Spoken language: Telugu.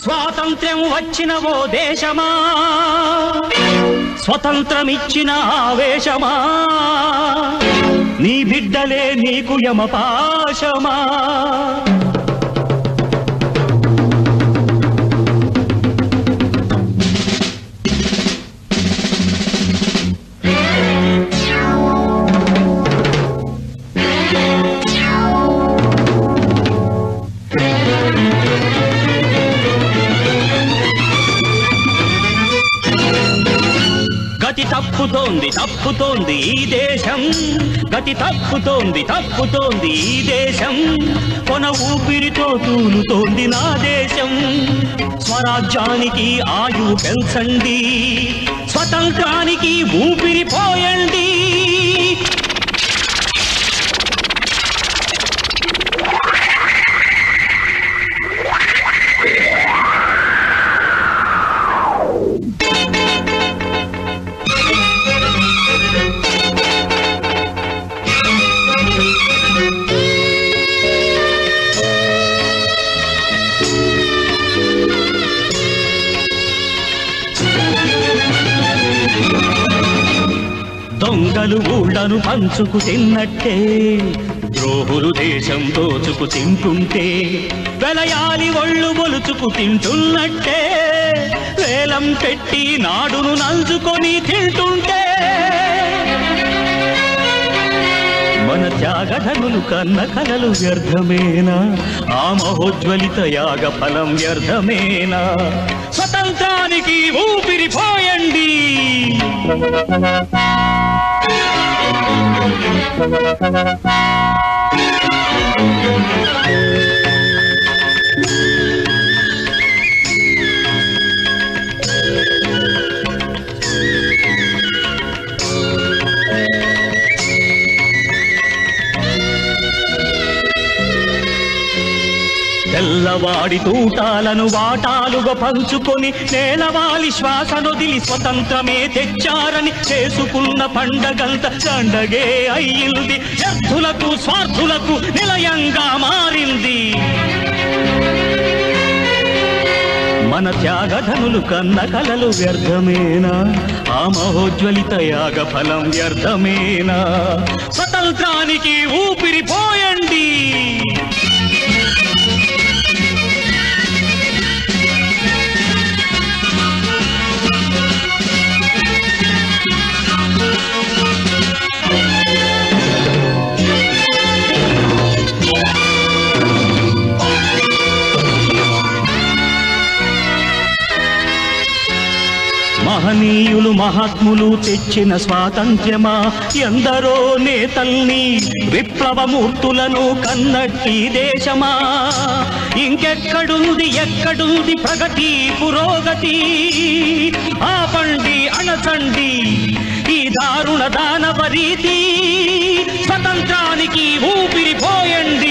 స్వాతంత్ర్యం వచ్చిన ఓ దేశమా స్వతంత్రమిచ్చిన ఆవేశమా నీ బిడ్డలే నీకు యమపాశమా గతి తప్పుతోంది తప్పుతోంది ఈ దేశం గతి తప్పుతోంది తప్పుతోంది ఈ దేశం కొన ఊపిరితో తూలుతోంది నా దేశం స్వరాజ్యానికి ఆయు పెంచండి స్వతంత్రానికి ఊపిరి పోయండి దొంగలు ఊళ్ళను పంచుకు తిన్నట్టే ద్రోహులు దేశం దోచుకు తింటుంటే వెలయాలి ఒళ్ళు మొలుచుకు తింటున్నట్టే వేలం పెట్టి నాడును నంచుకొని తింటుంటే మన త్యాగధనులు కన్న కలలు వ్యర్థమేనా ఆ మహోజ్వలిత యాగ ఫలం వ్యర్థమేనా స్వతంత్రానికి ఊపిరి పోయండి తెల్లవాడి తూటాలను వాటాలుగా పంచుకొని నేలవాలి శ్వాసనొదిలి స్వతంత్రమే తెచ్చారని చేసుకున్న పండగంత పండగే అయ్యింది వ్యర్థులకు స్వార్థులకు నిలయంగా మారింది మన త్యాగధనులు కన్న కలలు వ్యర్థమేనా ఆ మహోజ్వలిత యాగ ఫలం వ్యర్థమేనా స్వతంత్రానికి ఊపిరి పోయండి మహనీయులు మహాత్ములు తెచ్చిన స్వాతంత్ర్యమా ఎందరో నేతల్ని విప్లవమూర్తులను కన్నట్టి దేశమా ఇంకెక్కడుంది ఎక్కడుంది ప్రగతి పురోగతి ఆపండి అణచండి ఈ దారుణ దానవ రీతి స్వతంత్రానికి ఊపిరి పోయండి